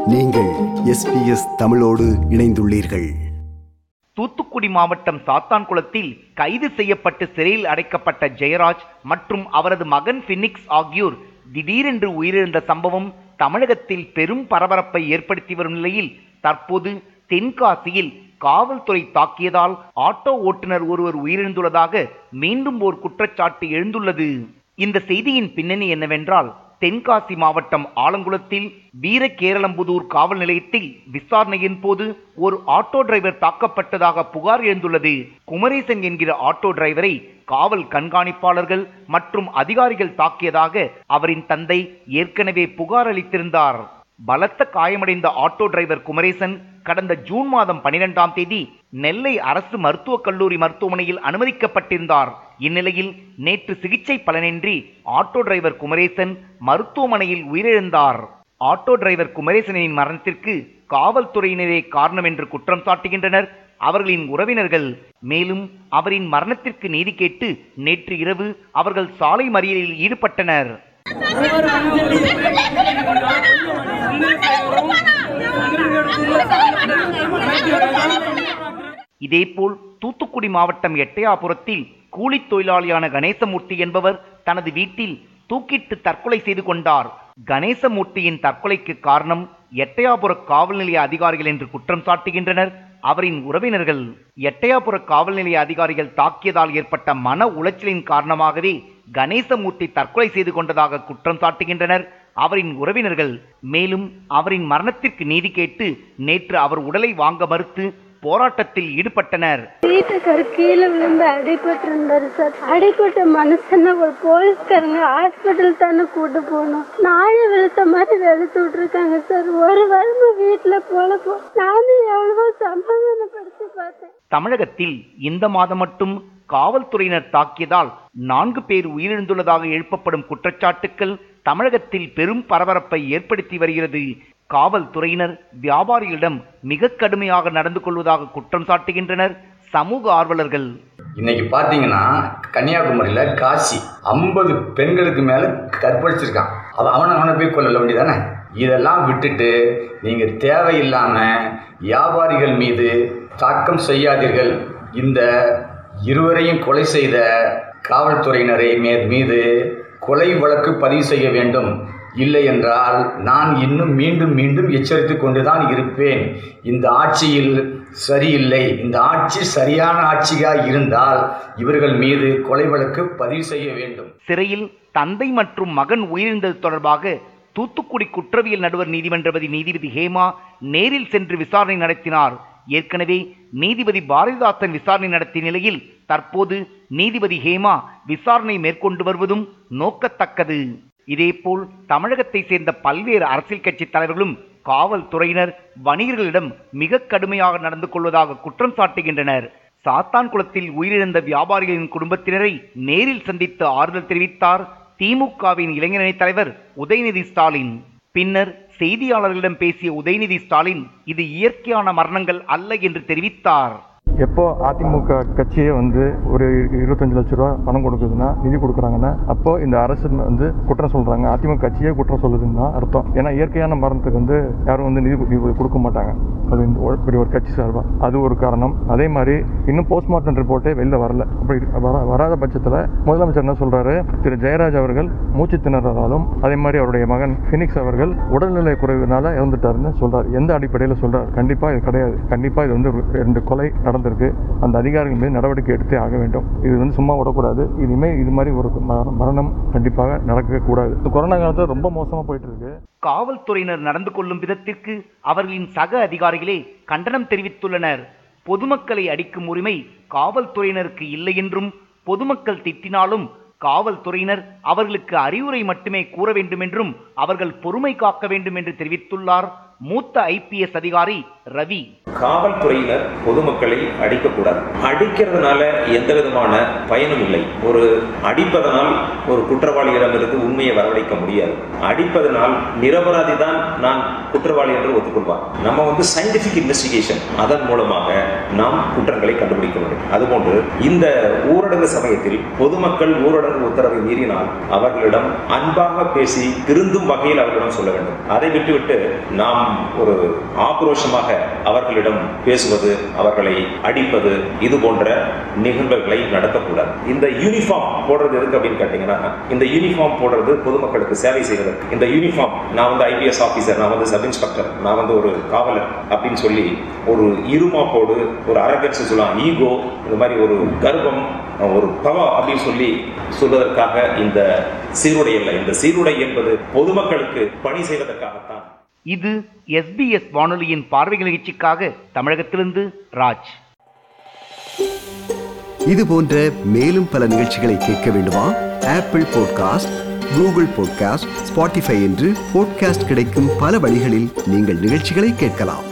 நீங்கள் எஸ்பிஎஸ் தமிழோடு இணைந்துள்ளீர்கள் தூத்துக்குடி மாவட்டம் சாத்தான்குளத்தில் கைது செய்யப்பட்டு சிறையில் அடைக்கப்பட்ட ஜெயராஜ் மற்றும் அவரது மகன் பினிக்ஸ் ஆகியோர் திடீரென்று உயிரிழந்த சம்பவம் தமிழகத்தில் பெரும் பரபரப்பை ஏற்படுத்தி வரும் நிலையில் தற்போது தென்காசியில் காவல்துறை தாக்கியதால் ஆட்டோ ஓட்டுநர் ஒருவர் உயிரிழந்துள்ளதாக மீண்டும் ஓர் குற்றச்சாட்டு எழுந்துள்ளது இந்த செய்தியின் பின்னணி என்னவென்றால் தென்காசி மாவட்டம் ஆலங்குளத்தில் வீரகேரளம்புதூர் காவல் நிலையத்தில் விசாரணையின் போது ஒரு ஆட்டோ டிரைவர் தாக்கப்பட்டதாக புகார் எழுந்துள்ளது குமரேசன் என்கிற ஆட்டோ டிரைவரை காவல் கண்காணிப்பாளர்கள் மற்றும் அதிகாரிகள் தாக்கியதாக அவரின் தந்தை ஏற்கனவே புகார் அளித்திருந்தார் பலத்த காயமடைந்த ஆட்டோ டிரைவர் குமரேசன் கடந்த ஜூன் மாதம் பனிரெண்டாம் தேதி நெல்லை அரசு மருத்துவக் கல்லூரி மருத்துவமனையில் அனுமதிக்கப்பட்டிருந்தார் இந்நிலையில் நேற்று சிகிச்சை பலனின்றி ஆட்டோ டிரைவர் குமரேசன் மருத்துவமனையில் உயிரிழந்தார் ஆட்டோ டிரைவர் குமரேசனின் மரணத்திற்கு காவல்துறையினரே காரணம் என்று குற்றம் சாட்டுகின்றனர் அவர்களின் உறவினர்கள் மேலும் அவரின் மரணத்திற்கு நீதி கேட்டு நேற்று இரவு அவர்கள் சாலை மறியலில் ஈடுபட்டனர் இதேபோல் தூத்துக்குடி மாவட்டம் எட்டயாபுரத்தில் கூலித் தொழிலாளியான கணேசமூர்த்தி என்பவர் தனது வீட்டில் தூக்கிட்டு தற்கொலை செய்து கொண்டார் கணேசமூர்த்தியின் தற்கொலைக்கு காரணம் எட்டயாபுர காவல் நிலைய அதிகாரிகள் என்று குற்றம் சாட்டுகின்றனர் அவரின் உறவினர்கள் எட்டயாபுர காவல் நிலைய அதிகாரிகள் தாக்கியதால் ஏற்பட்ட மன உளைச்சலின் காரணமாகவே கணேசமூர்த்தி தற்கொலை செய்து கொண்டதாக குற்றம் சாட்டுகின்றனர் அவரின் உறவினர்கள் மேலும் அவரின் மரணத்திற்கு நீதி கேட்டு நேற்று அவர் உடலை வாங்க மறுத்து போராட்டத்தில் ஈடுபட்டனர் வீட்டுக்காரு கீழே விழுந்து அடிபட்டு இருந்தாரு சார் அடிபட்ட மனுஷனை ஒரு போலீஸ்காரங்க ஹாஸ்பிட்டல் தானே கூட்டு போகணும் நாயை வெளுத்த மாதிரி வெளுத்து விட்டுருக்காங்க சார் ஒரு வாரமா வீட்டுல பொழப்போ நானும் எவ்வளவோ சமாதானப்படுத்தி பார்த்தேன் தமிழகத்தில் இந்த மாதம் மட்டும் காவல்துறையினர் தாக்கியதால் நான்கு பேர் உயிரிழந்துள்ளதாக எழுப்பப்படும் குற்றச்சாட்டுக்கள் தமிழகத்தில் பெரும் பரபரப்பை ஏற்படுத்தி வருகிறது காவல்துறையினர் வியாபாரிகளிடம் மிக கடுமையாக நடந்து கொள்வதாக குற்றம் சாட்டுகின்றனர் சமூக ஆர்வலர்கள் இன்னைக்கு பார்த்தீங்கன்னா கன்னியாகுமரியில் காசி ஐம்பது பெண்களுக்கு மேலே கற்பழிச்சிருக்கான் அவன் அவனை அவனை போய் கொல்ல வேண்டியதானே இதெல்லாம் விட்டுட்டு நீங்கள் தேவையில்லாமல் வியாபாரிகள் மீது தாக்கம் செய்யாதீர்கள் இந்த இருவரையும் கொலை செய்த காவல்துறையினரை மே மீது கொலை வழக்கு பதிவு செய்ய வேண்டும் இல்லை என்றால் நான் இன்னும் மீண்டும் மீண்டும் எச்சரித்து கொண்டுதான் இருப்பேன் இந்த ஆட்சியில் சரியில்லை இந்த ஆட்சி சரியான ஆட்சியாக இருந்தால் இவர்கள் மீது கொலை வழக்கு பதிவு செய்ய வேண்டும் சிறையில் தந்தை மற்றும் மகன் உயிரிழந்தது தொடர்பாக தூத்துக்குடி குற்றவியல் நடுவர் நீதிமன்றபதி நீதிபதி ஹேமா நேரில் சென்று விசாரணை நடத்தினார் ஏற்கனவே நீதிபதி பாரதிதாசன் விசாரணை நடத்திய நிலையில் தற்போது நீதிபதி ஹேமா விசாரணை மேற்கொண்டு வருவதும் நோக்கத்தக்கது இதேபோல் தமிழகத்தை சேர்ந்த பல்வேறு அரசியல் கட்சி தலைவர்களும் காவல்துறையினர் வணிகர்களிடம் மிக கடுமையாக நடந்து கொள்வதாக குற்றம் சாட்டுகின்றனர் சாத்தான்குளத்தில் உயிரிழந்த வியாபாரிகளின் குடும்பத்தினரை நேரில் சந்தித்து ஆறுதல் தெரிவித்தார் திமுகவின் இளைஞரணி தலைவர் உதயநிதி ஸ்டாலின் பின்னர் செய்தியாளர்களிடம் பேசிய உதயநிதி ஸ்டாலின் இது இயற்கையான மரணங்கள் அல்ல என்று தெரிவித்தார் எப்போ அதிமுக கட்சியே வந்து ஒரு இருபத்தஞ்சு லட்ச ரூபா பணம் கொடுக்குதுன்னா நிதி கொடுக்குறாங்கன்னா அப்போ இந்த அரசு வந்து குற்றம் சொல்றாங்க அதிமுக கட்சியே குற்றம் சொல்லுதுன்னு தான் அர்த்தம் ஏன்னா இயற்கையான மரணத்துக்கு வந்து யாரும் வந்து நிதி நிதி கொடுக்க மாட்டாங்க அது இந்த ஒரு- இப்படி ஒரு கட்சி சார்பா அது ஒரு காரணம் அதே மாதிரி இன்னும் போஸ்ட்மார்ட்டம் ரிப்போர்ட்டே வெளில வரல அப்படி வர வராத பட்சத்தில் முதலமைச்சர் என்ன சொல்றாரு திரு ஜெயராஜ் அவர்கள் மூச்சு திணறதாலும் அதே மாதிரி அவருடைய மகன் ஃபினிக்ஸ் அவர்கள் உடல்நிலை குறைவினால இறந்துட்டாருன்னு சொல்றாரு எந்த அடிப்படையில் சொல்றாரு கண்டிப்பா இது கிடையாது கண்டிப்பா இது வந்து ஒரு ரெண்டு கொலை நடந்திருக்கு அந்த அதிகாரிகள் மீது நடவடிக்கை எடுத்தே ஆக வேண்டும் இது வந்து சும்மா விடக்கூடாது இனிமே இது மாதிரி ஒரு மர- மரணம் கண்டிப்பாக நடக்கவே கூடாது இந்த கொரோனா காலத்தில் ரொம்ப மோசமா போயிட்டு இருக்கு காவல்துறையினர் நடந்து கொள்ளும் விதத்திற்கு அவர்களின் சக அதிகாரிகளே கண்டனம் தெரிவித்துள்ளனர் பொதுமக்களை அடிக்கும் உரிமை காவல்துறையினருக்கு இல்லை என்றும் பொதுமக்கள் திட்டினாலும் காவல்துறையினர் அவர்களுக்கு அறிவுரை மட்டுமே கூற வேண்டும் என்றும் அவர்கள் பொறுமை காக்க வேண்டும் என்று தெரிவித்துள்ளார் மூத்த ஐபிஎஸ் அதிகாரி ரவி காவல்துறையினர் பொதுமக்களை அடிக்கக்கூடாது அடிக்கிறதுனால எந்த விதமான பயனும் இல்லை ஒரு அடிப்பதனால் ஒரு குற்றவாளியிடமிருந்து உண்மையை வரவழைக்க முடியாது அடிப்பதனால் நிரபராதி தான் நான் குற்றவாளி என்று ஒத்துக்கொள்வார் நம்ம வந்து சயின்டிபிக் இன்வெஸ்டிகேஷன் அதன் மூலமாக நாம் குற்றங்களை கண்டுபிடிக்க முடியும் அதுபோன்று இந்த ஊரடங்கு சமயத்தில் பொதுமக்கள் ஊரடங்கு உத்தரவை மீறினால் அவர்களிடம் அன்பாக பேசி திருந்தும் வகையில் அவர்களிடம் சொல்ல வேண்டும் அதை விட்டுவிட்டு நாம் ஒரு ஆக்ரோஷமாக அவர்களிடம் பேசுவது அவர்களை அடிப்பது இது போன்ற நிகழ்வுகளை நடத்தக்கூடாது இந்த யூனிஃபார்ம் போடுறது எதுக்கு அப்படின்னு கேட்டீங்கன்னா இந்த யூனிஃபார்ம் போடுறது பொதுமக்களுக்கு சேவை செய்வதற்கு இந்த யூனிஃபார்ம் நான் வந்து ஐபிஎஸ் ஆஃபீஸர் நான் வந்து சப் இன்ஸ்பெக்டர் நான் வந்து ஒரு காவலர் அப்படின்னு சொல்லி ஒரு இருமாப்போடு ஒரு அரகன்ஸ் சொல்லலாம் ஈகோ இந்த மாதிரி ஒரு கர்வம் ஒரு பவா அப்படின்னு சொல்லி சொல்வதற்காக இந்த சீருடை இல்லை இந்த சீருடை என்பது பொதுமக்களுக்கு பணி செய்வதற்காகத்தான் இது எஸ்பிஎஸ் வானொலியின் பார்வை நிகழ்ச்சிக்காக தமிழகத்திலிருந்து ராஜ் இது போன்ற மேலும் பல நிகழ்ச்சிகளை கேட்க வேண்டுமா Apple podcast Google podcast Spotify என்று பாட்காஸ்ட் கிடைக்கும் பல வழிகளில் நீங்கள் நிகழ்ச்சிகளை கேட்கலாம்